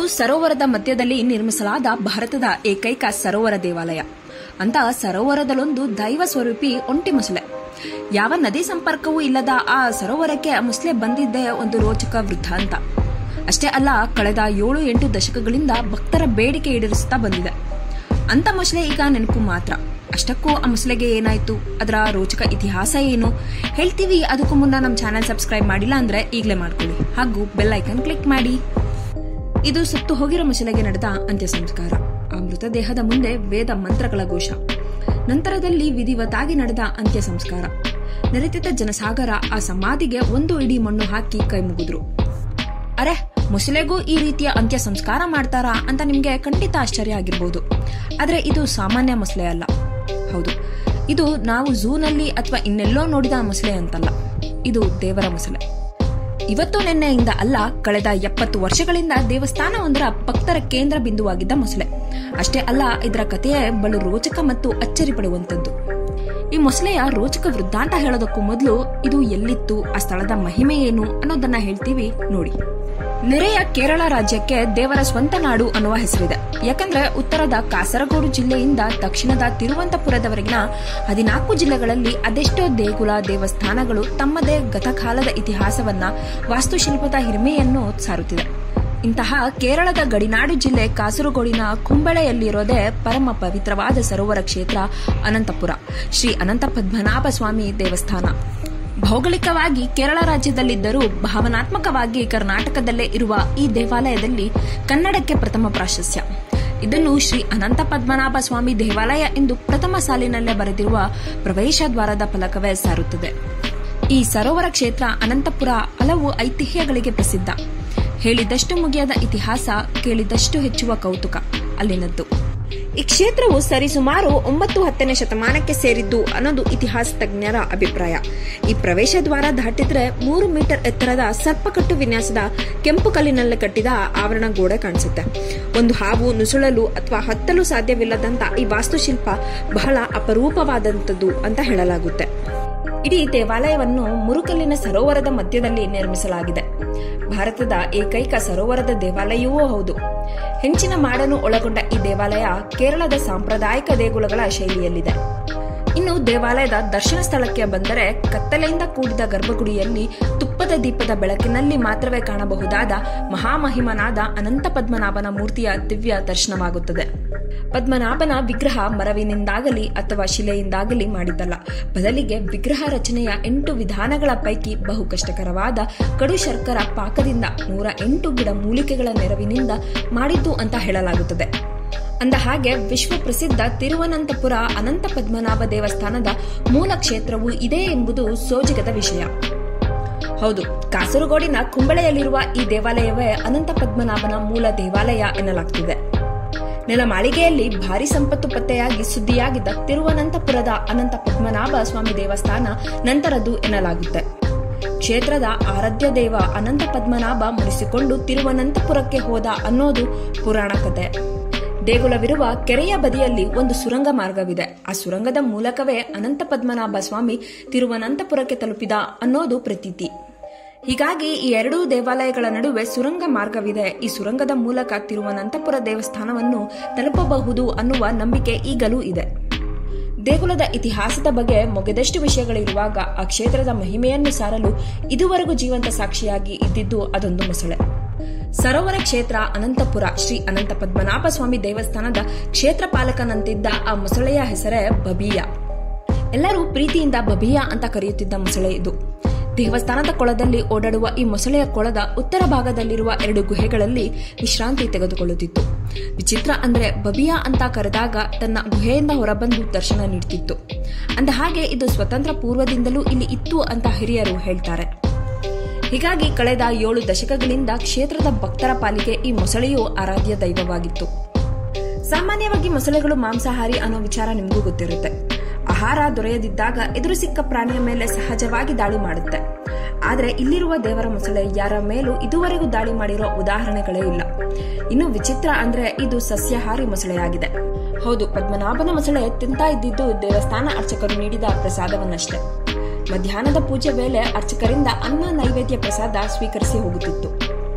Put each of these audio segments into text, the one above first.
ಸರೋವರದ ಮಧ್ಯದಲ್ಲಿ ನಿರ್ಮಿಸಲಾದ ಭಾರತದ ಏಕೈಕ ಸರೋವರ ದೇವಾಲಯ ಅಂತ ಸರೋವರದಲ್ಲೊಂದು ದೈವ ಸ್ವರೂಪಿ ಒಂಟಿ ಮೊಸಳೆ ಯಾವ ನದಿ ಸಂಪರ್ಕವೂ ಇಲ್ಲದ ಆ ಸರೋವರಕ್ಕೆ ಮೊಸಳೆ ಬಂದಿದ್ದೇ ಒಂದು ರೋಚಕ ವೃತ್ತಾಂತ ಅಷ್ಟೇ ಅಲ್ಲ ಕಳೆದ ಏಳು ಎಂಟು ದಶಕಗಳಿಂದ ಭಕ್ತರ ಬೇಡಿಕೆ ಈಡೇರಿಸುತ್ತಾ ಬಂದಿದೆ ಅಂತ ಮೊಸಳೆ ಈಗ ನೆನಪು ಮಾತ್ರ ಅಷ್ಟಕ್ಕೂ ಆ ಮೊಸಳೆಗೆ ಏನಾಯ್ತು ಅದರ ರೋಚಕ ಇತಿಹಾಸ ಏನು ಹೇಳ್ತೀವಿ ಅದಕ್ಕೂ ಮುನ್ನ ನಮ್ಮ ಚಾನೆಲ್ ಸಬ್ಸ್ಕ್ರೈಬ್ ಮಾಡಿಲ್ಲ ಅಂದ್ರೆ ಈಗಲೇ ಮಾಡ್ಕೊಳ್ಳಿ ಹಾಗೂ ಬೆಲ್ ಐಕನ್ ಕ್ಲಿಕ್ ಮಾಡಿ ಇದು ಸತ್ತು ಹೋಗಿರೋ ಮೊಸಳೆಗೆ ನಡೆದ ಅಂತ್ಯ ಸಂಸ್ಕಾರ ಆ ಮೃತದೇಹದ ಮುಂದೆ ವೇದ ಮಂತ್ರಗಳ ಘೋಷ ನಂತರದಲ್ಲಿ ವಿಧಿವತ್ತಾಗಿ ನಡೆದ ಅಂತ್ಯ ಸಂಸ್ಕಾರ ನೆರೆತಿದ್ದ ಜನಸಾಗರ ಆ ಸಮಾಧಿಗೆ ಒಂದು ಇಡೀ ಮಣ್ಣು ಹಾಕಿ ಕೈ ಮುಗಿದ್ರು ಅರೆ ಮೊಸಳೆಗೂ ಈ ರೀತಿಯ ಅಂತ್ಯ ಸಂಸ್ಕಾರ ಮಾಡ್ತಾರಾ ಅಂತ ನಿಮ್ಗೆ ಖಂಡಿತ ಆಶ್ಚರ್ಯ ಆಗಿರ್ಬೋದು ಆದ್ರೆ ಇದು ಸಾಮಾನ್ಯ ಮೊಸಳೆ ಅಲ್ಲ ಹೌದು ಇದು ನಾವು ಝೂನಲ್ಲಿ ಅಥವಾ ಇನ್ನೆಲ್ಲೋ ನೋಡಿದ ಮೊಸಳೆ ಅಂತಲ್ಲ ಇದು ದೇವರ ಮೊಸಳೆ ಇವತ್ತು ನಿನ್ನೆಯಿಂದ ಅಲ್ಲ ಕಳೆದ ಎಪ್ಪತ್ತು ವರ್ಷಗಳಿಂದ ದೇವಸ್ಥಾನವೊಂದರ ಭಕ್ತರ ಕೇಂದ್ರ ಬಿಂದುವಾಗಿದ್ದ ಮೊಸಳೆ ಅಷ್ಟೇ ಅಲ್ಲ ಇದರ ಕಥೆಯೇ ಬಲು ರೋಚಕ ಮತ್ತು ಅಚ್ಚರಿ ಪಡುವಂತದ್ದು ಈ ಮೊಸಳೆಯ ರೋಚಕ ವೃತ್ತಾಂತ ಹೇಳೋದಕ್ಕೂ ಮೊದಲು ಇದು ಎಲ್ಲಿತ್ತು ಆ ಸ್ಥಳದ ಮಹಿಮೆ ಏನು ಅನ್ನೋದನ್ನ ಹೇಳ್ತೀವಿ ನೋಡಿ ನೆರೆಯ ಕೇರಳ ರಾಜ್ಯಕ್ಕೆ ದೇವರ ಸ್ವಂತ ನಾಡು ಅನ್ನುವ ಹೆಸರಿದೆ ಯಾಕಂದ್ರೆ ಉತ್ತರದ ಕಾಸರಗೋಡು ಜಿಲ್ಲೆಯಿಂದ ದಕ್ಷಿಣದ ತಿರುವಂತಪುರದವರೆಗಿನ ಹದಿನಾಲ್ಕು ಜಿಲ್ಲೆಗಳಲ್ಲಿ ಅದೆಷ್ಟೋ ದೇಗುಲ ದೇವಸ್ಥಾನಗಳು ತಮ್ಮದೇ ಗತಕಾಲದ ಇತಿಹಾಸವನ್ನ ವಾಸ್ತುಶಿಲ್ಪದ ಹಿರಿಮೆಯನ್ನು ಸಾರುತ್ತಿದೆ ಇಂತಹ ಕೇರಳದ ಗಡಿನಾಡು ಜಿಲ್ಲೆ ಕಾಸರಗೋಡಿನ ಕುಂಬಳೆಯಲ್ಲಿರೋದೇ ಪರಮ ಪವಿತ್ರವಾದ ಸರೋವರ ಕ್ಷೇತ್ರ ಅನಂತಪುರ ಶ್ರೀ ಅನಂತ ಪದ್ಮನಾಭ ಸ್ವಾಮಿ ದೇವಸ್ಥಾನ ಭೌಗೋಳಿಕವಾಗಿ ಕೇರಳ ರಾಜ್ಯದಲ್ಲಿದ್ದರೂ ಭಾವನಾತ್ಮಕವಾಗಿ ಕರ್ನಾಟಕದಲ್ಲೇ ಇರುವ ಈ ದೇವಾಲಯದಲ್ಲಿ ಕನ್ನಡಕ್ಕೆ ಪ್ರಥಮ ಪ್ರಾಶಸ್ತ್ಯ ಇದನ್ನು ಶ್ರೀ ಅನಂತ ಪದ್ಮನಾಭ ಸ್ವಾಮಿ ದೇವಾಲಯ ಎಂದು ಪ್ರಥಮ ಸಾಲಿನಲ್ಲೇ ಬರೆದಿರುವ ಪ್ರವೇಶ ದ್ವಾರದ ಫಲಕವೇ ಸಾರುತ್ತದೆ ಈ ಸರೋವರ ಕ್ಷೇತ್ರ ಅನಂತಪುರ ಹಲವು ಐತಿಹ್ಯಗಳಿಗೆ ಪ್ರಸಿದ್ಧ ಹೇಳಿದಷ್ಟು ಮುಗಿಯದ ಇತಿಹಾಸ ಕೇಳಿದಷ್ಟು ಹೆಚ್ಚುವ ಕೌತುಕ ಅಲ್ಲಿನದ್ದು ಈ ಕ್ಷೇತ್ರವು ಸರಿಸುಮಾರು ಒಂಬತ್ತು ಹತ್ತನೇ ಶತಮಾನಕ್ಕೆ ಸೇರಿದ್ದು ಅನ್ನೋದು ಇತಿಹಾಸ ತಜ್ಞರ ಅಭಿಪ್ರಾಯ ಈ ಪ್ರವೇಶ ದ್ವಾರ ದಾಟಿದ್ರೆ ಮೂರು ಮೀಟರ್ ಎತ್ತರದ ಸರ್ಪಕಟ್ಟು ವಿನ್ಯಾಸದ ಕೆಂಪು ಕಲ್ಲಿನಲ್ಲಿ ಕಟ್ಟಿದ ಆವರಣ ಗೋಡೆ ಕಾಣಿಸುತ್ತೆ ಒಂದು ಹಾವು ನುಸುಳಲು ಅಥವಾ ಹತ್ತಲು ಸಾಧ್ಯವಿಲ್ಲದಂತ ಈ ವಾಸ್ತುಶಿಲ್ಪ ಬಹಳ ಅಪರೂಪವಾದಂಥದ್ದು ಅಂತ ಹೇಳಲಾಗುತ್ತೆ ಇಡೀ ದೇವಾಲಯವನ್ನು ಮುರುಕಲ್ಲಿನ ಸರೋವರದ ಮಧ್ಯದಲ್ಲಿ ನಿರ್ಮಿಸಲಾಗಿದೆ ಭಾರತದ ಏಕೈಕ ಸರೋವರದ ದೇವಾಲಯವೂ ಹೌದು ಹೆಂಚಿನ ಮಾಡನ್ನು ಒಳಗೊಂಡ ಈ ದೇವಾಲಯ ಕೇರಳದ ಸಾಂಪ್ರದಾಯಿಕ ದೇಗುಲಗಳ ಶೈಲಿಯಲ್ಲಿದೆ ಇನ್ನು ದೇವಾಲಯದ ದರ್ಶನ ಸ್ಥಳಕ್ಕೆ ಬಂದರೆ ಕತ್ತಲೆಯಿಂದ ಕೂಡಿದ ಗರ್ಭಗುಡಿಯಲ್ಲಿ ತುಪ್ಪದ ದೀಪದ ಬೆಳಕಿನಲ್ಲಿ ಮಾತ್ರವೇ ಕಾಣಬಹುದಾದ ಮಹಾಮಹಿಮನಾದ ಅನಂತ ಪದ್ಮನಾಭನ ಮೂರ್ತಿಯ ದಿವ್ಯ ದರ್ಶನವಾಗುತ್ತದೆ ಪದ್ಮನಾಭನ ವಿಗ್ರಹ ಮರವಿನಿಂದಾಗಲಿ ಅಥವಾ ಶಿಲೆಯಿಂದಾಗಲಿ ಮಾಡಿದ್ದಲ್ಲ ಬದಲಿಗೆ ವಿಗ್ರಹ ರಚನೆಯ ಎಂಟು ವಿಧಾನಗಳ ಪೈಕಿ ಬಹು ಕಷ್ಟಕರವಾದ ಕಡು ಶರ್ಕರ ಪಾಕದಿಂದ ನೂರ ಎಂಟು ಗಿಡ ಮೂಲಿಕೆಗಳ ನೆರವಿನಿಂದ ಮಾಡಿದ್ದು ಅಂತ ಹೇಳಲಾಗುತ್ತದೆ ಅಂದ ಹಾಗೆ ವಿಶ್ವ ಪ್ರಸಿದ್ಧ ತಿರುವನಂತಪುರ ಅನಂತ ಪದ್ಮನಾಭ ದೇವಸ್ಥಾನದ ಮೂಲ ಕ್ಷೇತ್ರವು ಇದೆ ಎಂಬುದು ಸೋಜಿಗದ ವಿಷಯ ಹೌದು ಕಾಸರಗೋಡಿನ ಕುಂಬಳೆಯಲ್ಲಿರುವ ಈ ದೇವಾಲಯವೇ ಅನಂತ ಪದ್ಮನಾಭನ ಮೂಲ ದೇವಾಲಯ ಎನ್ನಲಾಗ್ತಿದೆ ನೆಲಮಾಳಿಗೆಯಲ್ಲಿ ಭಾರಿ ಸಂಪತ್ತು ಪತ್ತೆಯಾಗಿ ಸುದ್ದಿಯಾಗಿದ್ದ ತಿರುವನಂತಪುರದ ಅನಂತ ಪದ್ಮನಾಭ ಸ್ವಾಮಿ ದೇವಸ್ಥಾನ ನಂತರದ್ದು ಎನ್ನಲಾಗುತ್ತೆ ಕ್ಷೇತ್ರದ ಆರಾಧ್ಯ ದೇವ ಅನಂತ ಪದ್ಮನಾಭ ಮುನಿಸಿಕೊಂಡು ತಿರುವನಂತಪುರಕ್ಕೆ ಹೋದ ಅನ್ನೋದು ಪುರಾಣ ಕತೆ ದೇಗುಲವಿರುವ ಕೆರೆಯ ಬದಿಯಲ್ಲಿ ಒಂದು ಸುರಂಗ ಮಾರ್ಗವಿದೆ ಆ ಸುರಂಗದ ಮೂಲಕವೇ ಅನಂತ ಪದ್ಮನಾಭ ಸ್ವಾಮಿ ತಿರುವನಂತಪುರಕ್ಕೆ ತಲುಪಿದ ಅನ್ನೋದು ಪ್ರತೀತಿ ಹೀಗಾಗಿ ಈ ಎರಡೂ ದೇವಾಲಯಗಳ ನಡುವೆ ಸುರಂಗ ಮಾರ್ಗವಿದೆ ಈ ಸುರಂಗದ ಮೂಲಕ ತಿರುವನಂತಪುರ ದೇವಸ್ಥಾನವನ್ನು ತಲುಪಬಹುದು ಅನ್ನುವ ನಂಬಿಕೆ ಈಗಲೂ ಇದೆ ದೇಗುಲದ ಇತಿಹಾಸದ ಬಗ್ಗೆ ಮೊಗೆದಷ್ಟು ವಿಷಯಗಳಿರುವಾಗ ಆ ಕ್ಷೇತ್ರದ ಮಹಿಮೆಯನ್ನು ಸಾರಲು ಇದುವರೆಗೂ ಜೀವಂತ ಸಾಕ್ಷಿಯಾಗಿ ಇದ್ದಿದ್ದು ಅದೊಂದು ಮೊಸಳೆ ಸರೋವರ ಕ್ಷೇತ್ರ ಅನಂತಪುರ ಶ್ರೀ ಅನಂತ ಪದ್ಮನಾಭ ಸ್ವಾಮಿ ದೇವಸ್ಥಾನದ ಕ್ಷೇತ್ರ ಪಾಲಕನಂತಿದ್ದ ಆ ಮೊಸಳೆಯ ಹೆಸರೇ ಬಬಿಯಾ ಎಲ್ಲರೂ ಪ್ರೀತಿಯಿಂದ ಬಬಿಯಾ ಅಂತ ಕರೆಯುತ್ತಿದ್ದ ಮೊಸಳೆ ಇದು ದೇವಸ್ಥಾನದ ಕೊಳದಲ್ಲಿ ಓಡಾಡುವ ಈ ಮೊಸಳೆಯ ಕೊಳದ ಉತ್ತರ ಭಾಗದಲ್ಲಿರುವ ಎರಡು ಗುಹೆಗಳಲ್ಲಿ ವಿಶ್ರಾಂತಿ ತೆಗೆದುಕೊಳ್ಳುತ್ತಿತ್ತು ವಿಚಿತ್ರ ಅಂದ್ರೆ ಬಬಿಯಾ ಅಂತ ಕರೆದಾಗ ತನ್ನ ಗುಹೆಯಿಂದ ಹೊರಬಂದು ದರ್ಶನ ನೀಡುತ್ತಿತ್ತು ಅಂದ ಹಾಗೆ ಇದು ಸ್ವತಂತ್ರ ಪೂರ್ವದಿಂದಲೂ ಇಲ್ಲಿ ಇತ್ತು ಅಂತ ಹಿರಿಯರು ಹೇಳ್ತಾರೆ ಹೀಗಾಗಿ ಕಳೆದ ಏಳು ದಶಕಗಳಿಂದ ಕ್ಷೇತ್ರದ ಭಕ್ತರ ಪಾಲಿಗೆ ಈ ಮೊಸಳೆಯು ಆರಾಧ್ಯ ದೈವವಾಗಿತ್ತು ಸಾಮಾನ್ಯವಾಗಿ ಮೊಸಳೆಗಳು ಮಾಂಸಾಹಾರಿ ಅನ್ನೋ ವಿಚಾರ ನಿಮಗೂ ಗೊತ್ತಿರುತ್ತೆ ಆಹಾರ ದೊರೆಯದಿದ್ದಾಗ ಎದುರು ಸಿಕ್ಕ ಪ್ರಾಣಿಯ ಮೇಲೆ ಸಹಜವಾಗಿ ದಾಳಿ ಮಾಡುತ್ತೆ ಆದ್ರೆ ಇಲ್ಲಿರುವ ದೇವರ ಮೊಸಳೆ ಯಾರ ಮೇಲೂ ಇದುವರೆಗೂ ದಾಳಿ ಮಾಡಿರೋ ಉದಾಹರಣೆಗಳೇ ಇಲ್ಲ ಇನ್ನು ವಿಚಿತ್ರ ಅಂದ್ರೆ ಇದು ಸಸ್ಯಾಹಾರಿ ಮೊಸಳೆಯಾಗಿದೆ ಹೌದು ಪದ್ಮನಾಭನ ಮೊಸಳೆ ತಿಂತಾ ಇದ್ದಿದ್ದು ದೇವಸ್ಥಾನ ಅರ್ಚಕರು ನೀಡಿದ ಪ್ರಸಾದವನ್ನಷ್ಟೇ ಮಧ್ಯಾಹ್ನದ ಪೂಜೆ ವೇಳೆ ಅರ್ಚಕರಿಂದ ಅನ್ನ ನೈವೇದ್ಯ ಪ್ರಸಾದ ಸ್ವೀಕರಿಸಿ ಹೋಗುತ್ತಿತ್ತು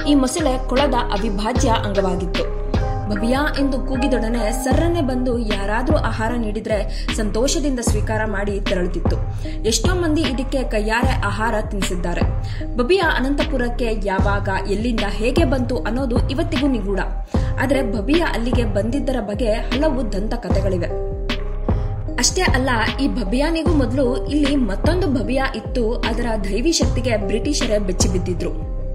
ಈ ಮೊಸಳೆ ಕೊಳದ ಅವಿಭಾಜ್ಯ ಅಂಗವಾಗಿತ್ತು ಬಬಿಯಾ ಎಂದು ಕೂಗಿದೊಡನೆ ಸರ್ರನ್ನೇ ಬಂದು ಯಾರಾದ್ರೂ ಆಹಾರ ನೀಡಿದ್ರೆ ಸಂತೋಷದಿಂದ ಸ್ವೀಕಾರ ಮಾಡಿ ತೆರಳುತ್ತಿತ್ತು ಎಷ್ಟೋ ಮಂದಿ ಇದಕ್ಕೆ ಕೈಯಾರೆ ಆಹಾರ ತಿನ್ನಿಸಿದ್ದಾರೆ ಬಬಿಯಾ ಅನಂತಪುರಕ್ಕೆ ಯಾವಾಗ ಎಲ್ಲಿಂದ ಹೇಗೆ ಬಂತು ಅನ್ನೋದು ಇವತ್ತಿಗೂ ನಿಗೂಢ ಆದರೆ ಬಬಿಯಾ ಅಲ್ಲಿಗೆ ಬಂದಿದ್ದರ ಬಗ್ಗೆ ಹಲವು ದಂತ ಕಥೆಗಳಿವೆ ಅಷ್ಟೇ ಅಲ್ಲ ಈ ಭಬಿಯಾನಿಗೂ ಮೊದಲು ಇಲ್ಲಿ ಮತ್ತೊಂದು ಭಬಿಯಾ ಇತ್ತು ಅದರ ದೈವಿ ಶಕ್ತಿಗೆ ಬ್ರಿಟಿಷರೇ ಬೆಚ್ಚಿ ಬಿದ್ದಿದ್ರು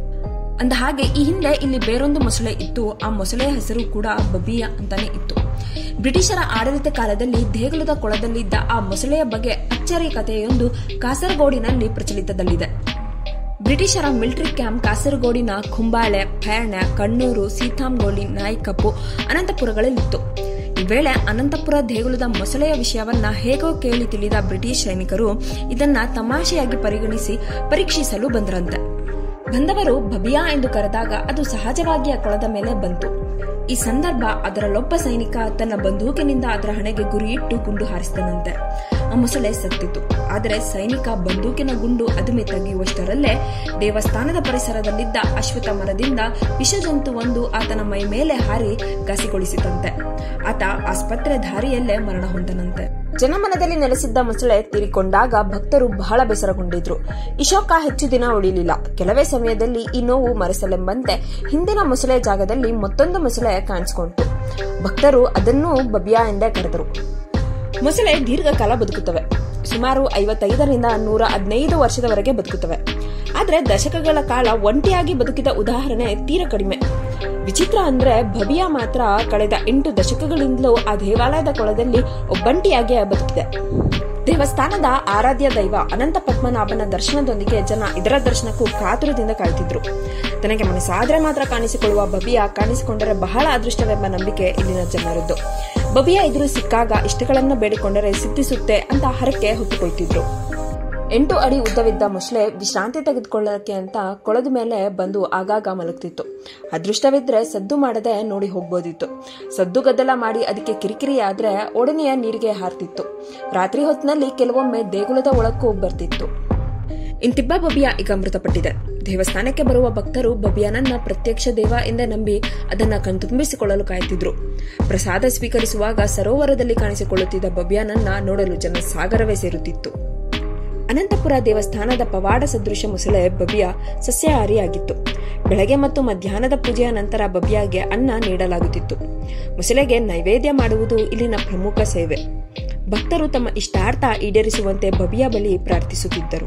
ಅಂದ ಹಾಗೆ ಈ ಹಿಂದೆ ಇಲ್ಲಿ ಬೇರೊಂದು ಮೊಸಳೆ ಇತ್ತು ಆ ಮೊಸಳೆಯ ಹೆಸರು ಕೂಡ ಬಬಿಯಾ ಅಂತಾನೆ ಇತ್ತು ಬ್ರಿಟಿಷರ ಆಡಳಿತ ಕಾಲದಲ್ಲಿ ದೇಗುಲದ ಕೊಳದಲ್ಲಿದ್ದ ಆ ಮೊಸಳೆಯ ಬಗ್ಗೆ ಅಚ್ಚರಿಯ ಕಥೆಯೊಂದು ಕಾಸರಗೋಡಿನಲ್ಲಿ ಪ್ರಚಲಿತದಲ್ಲಿದೆ ಬ್ರಿಟಿಷರ ಮಿಲಿಟರಿ ಕ್ಯಾಂಪ್ ಕಾಸರಗೋಡಿನ ಕುಂಬಾಳೆ ಫೇರ್ಣೆ ಕಣ್ಣೂರು ಸೀತಾಂಗೋಳಿ ನಾಯ್ಕಪ್ಪು ಅನಂತಪುರಗಳಲ್ಲಿತ್ತು ಈ ವೇಳೆ ಅನಂತಪುರ ದೇಗುಲದ ಮೊಸಳೆಯ ವಿಷಯವನ್ನ ಹೇಗೋ ಕೇಳಿ ತಿಳಿದ ಬ್ರಿಟಿಷ್ ಸೈನಿಕರು ಇದನ್ನ ತಮಾಷೆಯಾಗಿ ಪರಿಗಣಿಸಿ ಪರೀಕ್ಷಿಸಲು ಬಂದರಂತೆ ಬಂದವರು ಬಬಿಯಾ ಎಂದು ಕರೆದಾಗ ಅದು ಸಹಜವಾಗಿ ಆ ಕೊಳದ ಮೇಲೆ ಬಂತು ಈ ಸಂದರ್ಭ ಅದರಲ್ಲೊಬ್ಬ ಸೈನಿಕ ತನ್ನ ಬಂದೂಕಿನಿಂದ ಅದರ ಹಣೆಗೆ ಗುರಿಯಿಟ್ಟು ಗುಂಡು ಹಾರಿಸಿದನಂತೆ ಆ ಮೊಸಳೆ ಸತ್ತಿತು ಆದರೆ ಸೈನಿಕ ಬಂದೂಕಿನ ಗುಂಡು ಅದುಮೆ ತೆಗೆಯುವಷ್ಟರಲ್ಲೇ ದೇವಸ್ಥಾನದ ಪರಿಸರದಲ್ಲಿದ್ದ ಅಶ್ವತ್ಥ ಮರದಿಂದ ವಿಷಜಂತುವೊಂದು ಆತನ ಮೈ ಮೇಲೆ ಹಾರಿ ಘಾಸಿಗೊಳಿಸಿತಂತೆ ಆತ ಆಸ್ಪತ್ರೆ ದಾರಿಯಲ್ಲೇ ಮರಣ ಹೊಂದನಂತೆ ಜನಮನದಲ್ಲಿ ನೆಲೆಸಿದ್ದ ಮೊಸಳೆ ತೀರಿಕೊಂಡಾಗ ಭಕ್ತರು ಬಹಳ ಬೇಸರಗೊಂಡಿದ್ರು ಈ ಶೋಕ ಹೆಚ್ಚು ದಿನ ಉಳಿಲಿಲ್ಲ ಕೆಲವೇ ಸಮಯದಲ್ಲಿ ಈ ನೋವು ಮರೆಸಲೆಂಬಂತೆ ಹಿಂದಿನ ಮೊಸಳೆ ಜಾಗದಲ್ಲಿ ಮತ್ತೊಂದು ಮೊಸಳೆ ಕಾಣಿಸಿಕೊಂಡಿತು ಭಕ್ತರು ಅದನ್ನೂ ಬಬಿಯಾ ಎಂದೇ ಕರೆದರು ಮೊಸಳೆ ದೀರ್ಘಕಾಲ ಬದುಕುತ್ತವೆ ಸುಮಾರು ಐವತ್ತೈದರಿಂದ ನೂರ ಹದಿನೈದು ವರ್ಷದವರೆಗೆ ಬದುಕುತ್ತವೆ ಆದ್ರೆ ದಶಕಗಳ ಕಾಲ ಒಂಟಿಯಾಗಿ ಬದುಕಿದ ಉದಾಹರಣೆ ತೀರ ಕಡಿಮೆ ವಿಚಿತ್ರ ಅಂದ್ರೆ ಭಬಿಯಾ ಮಾತ್ರ ಕಳೆದ ಎಂಟು ದಶಕಗಳಿಂದಲೂ ಆ ದೇವಾಲಯದ ಕೊಳದಲ್ಲಿ ಒಬ್ಬಂಟಿಯಾಗಿ ಬದುಕಿದೆ ದೇವಸ್ಥಾನದ ಆರಾಧ್ಯ ದೈವ ಅನಂತ ಪದ್ಮನಾಭನ ದರ್ಶನದೊಂದಿಗೆ ಜನ ಇದರ ದರ್ಶನಕ್ಕೂ ಕಾತುರದಿಂದ ಕಾಯ್ತಿದ್ರು ತನಗೆ ಮನಸ್ಸಾದ್ರೆ ಮಾತ್ರ ಕಾಣಿಸಿಕೊಳ್ಳುವ ಬಬಿಯಾ ಕಾಣಿಸಿಕೊಂಡರೆ ಬಹಳ ಅದೃಷ್ಟವೆಂಬ ನಂಬಿಕೆ ಇಲ್ಲಿನ ಜನರದ್ದು ಬಬಿಯಾ ಎದುರು ಸಿಕ್ಕಾಗ ಇಷ್ಟಗಳನ್ನು ಬೇಡಿಕೊಂಡರೆ ಸಿದ್ಧಿಸುತ್ತೆ ಅಂತ ಹರಕೆ ಹೊತ್ತುಕೊಯ್ತಿದ್ರು ಎಂಟು ಅಡಿ ಉದ್ದವಿದ್ದ ಮೊಸಳೆ ವಿಶ್ರಾಂತಿ ತೆಗೆದುಕೊಳ್ಳಕ್ಕೆ ಅಂತ ಕೊಳದ ಮೇಲೆ ಬಂದು ಆಗಾಗ ಮಲಗ್ತಿತ್ತು ಅದೃಷ್ಟವಿದ್ರೆ ಸದ್ದು ಮಾಡದೆ ನೋಡಿ ಹೋಗ್ಬೋದಿತ್ತು ಸದ್ದು ಗದ್ದಲ ಮಾಡಿ ಅದಕ್ಕೆ ಕಿರಿಕಿರಿ ಆದ್ರೆ ಒಡನೆಯ ನೀರಿಗೆ ಹಾರ್ತಿತ್ತು ರಾತ್ರಿ ಹೊತ್ತಿನಲ್ಲಿ ಕೆಲವೊಮ್ಮೆ ದೇಗುಲದ ಒಳಕ್ಕೂ ಬರ್ತಿತ್ತು ಇಂತಿಬ್ಬ ಬಬಿಯಾ ಈಗ ಮೃತಪಟ್ಟಿದೆ ದೇವಸ್ಥಾನಕ್ಕೆ ಬರುವ ಭಕ್ತರು ಬಬಿಯಾನನ್ನ ಪ್ರತ್ಯಕ್ಷ ದೇವ ಎಂದೇ ನಂಬಿ ಅದನ್ನ ಕಣ್ತುಂಬಿಸಿಕೊಳ್ಳಲು ಕಾಯ್ತಿದ್ರು ಪ್ರಸಾದ ಸ್ವೀಕರಿಸುವಾಗ ಸರೋವರದಲ್ಲಿ ಕಾಣಿಸಿಕೊಳ್ಳುತ್ತಿದ್ದ ಬಬಿಯಾನನ್ನ ನೋಡಲು ಜನ ಸಾಗರವೇ ಸೇರುತ್ತಿತ್ತು ಅನಂತಪುರ ದೇವಸ್ಥಾನದ ಪವಾಡ ಸದೃಶ ಮೊಸಳೆ ಬಬಿಯಾ ಸಸ್ಯಾಹಾರಿಯಾಗಿತ್ತು ಬೆಳಗ್ಗೆ ಮತ್ತು ಮಧ್ಯಾಹ್ನದ ಪೂಜೆಯ ನಂತರ ಬಬಿಯಾಗೆ ಅನ್ನ ನೀಡಲಾಗುತ್ತಿತ್ತು ಮೊಸಳೆಗೆ ನೈವೇದ್ಯ ಮಾಡುವುದು ಇಲ್ಲಿನ ಪ್ರಮುಖ ಸೇವೆ ಭಕ್ತರು ತಮ್ಮ ಇಷ್ಟಾರ್ಥ ಈಡೇರಿಸುವಂತೆ ಬಬಿಯಾ ಬಳಿ ಪ್ರಾರ್ಥಿಸುತ್ತಿದ್ದರು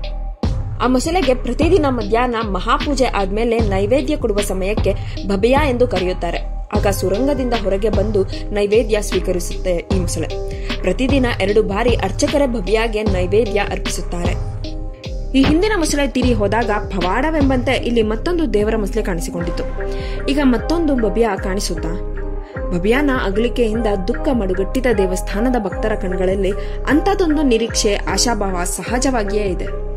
ಆ ಮೊಸಳೆಗೆ ಪ್ರತಿದಿನ ಮಧ್ಯಾಹ್ನ ಮಹಾಪೂಜೆ ಆದ್ಮೇಲೆ ನೈವೇದ್ಯ ಕೊಡುವ ಸಮಯಕ್ಕೆ ಬಬಿಯಾ ಎಂದು ಕರೆಯುತ್ತಾರೆ ಆಗ ಸುರಂಗದಿಂದ ಹೊರಗೆ ಬಂದು ನೈವೇದ್ಯ ಸ್ವೀಕರಿಸುತ್ತೆ ಈ ಮೊಸಳೆ ಪ್ರತಿದಿನ ಎರಡು ಬಾರಿ ಅರ್ಚಕರೇ ಬಬಿಯಾಗೆ ನೈವೇದ್ಯ ಅರ್ಪಿಸುತ್ತಾರೆ ಈ ಹಿಂದಿನ ಮೊಸಳೆ ತೀರಿ ಹೋದಾಗ ಪವಾಡವೆಂಬಂತೆ ಇಲ್ಲಿ ಮತ್ತೊಂದು ದೇವರ ಮೊಸಳೆ ಕಾಣಿಸಿಕೊಂಡಿತು ಈಗ ಮತ್ತೊಂದು ಬಬಿಯಾ ಕಾಣಿಸುತ್ತಾ ಬಬಿಯಾನ ಅಗಲಿಕೆಯಿಂದ ದುಃಖ ಮಡುಗಟ್ಟಿದ ದೇವಸ್ಥಾನದ ಭಕ್ತರ ಕಣ್ಗಳಲ್ಲಿ ಅಂಥದೊಂದು ನಿರೀಕ್ಷೆ ಆಶಾಭಾವ ಸಹಜವಾಗಿಯೇ ಇದೆ